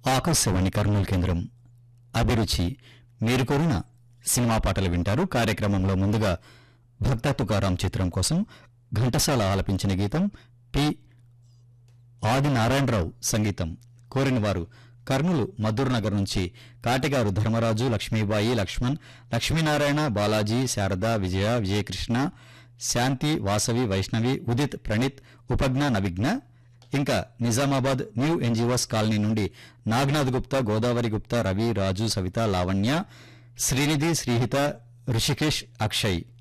ఆకాశవాణి కర్నూలు కేంద్రం అభిరుచి మీరు కోరిన సినిమా పాటలు వింటారు కార్యక్రమంలో ముందుగా భక్త తుకారాం చిత్రం కోసం ఘంటసాల ఆలపించిన గీతం పి ఆది నారాయణరావు సంగీతం కోరిన వారు కర్నూలు మద్దూరు నగర్ నుంచి కాటిగారు ధర్మరాజు లక్ష్మీబాయి లక్ష్మణ్ లక్ష్మీనారాయణ బాలాజీ శారద విజయ విజయకృష్ణ శాంతి వాసవి వైష్ణవి ఉదిత్ ప్రణీత్ ఉపజ్ఞ నవిజ్ఞ ఇంకా నిజామాబాద్ న్యూ ఎన్జిఓస్ కాలనీ నుండి నాగనాథ్ గుప్తా గోదావరి గుప్తా రవి రాజు సవిత లావణ్య శ్రీనిధి శ్రీహిత ఋషికేష్ అక్షయ్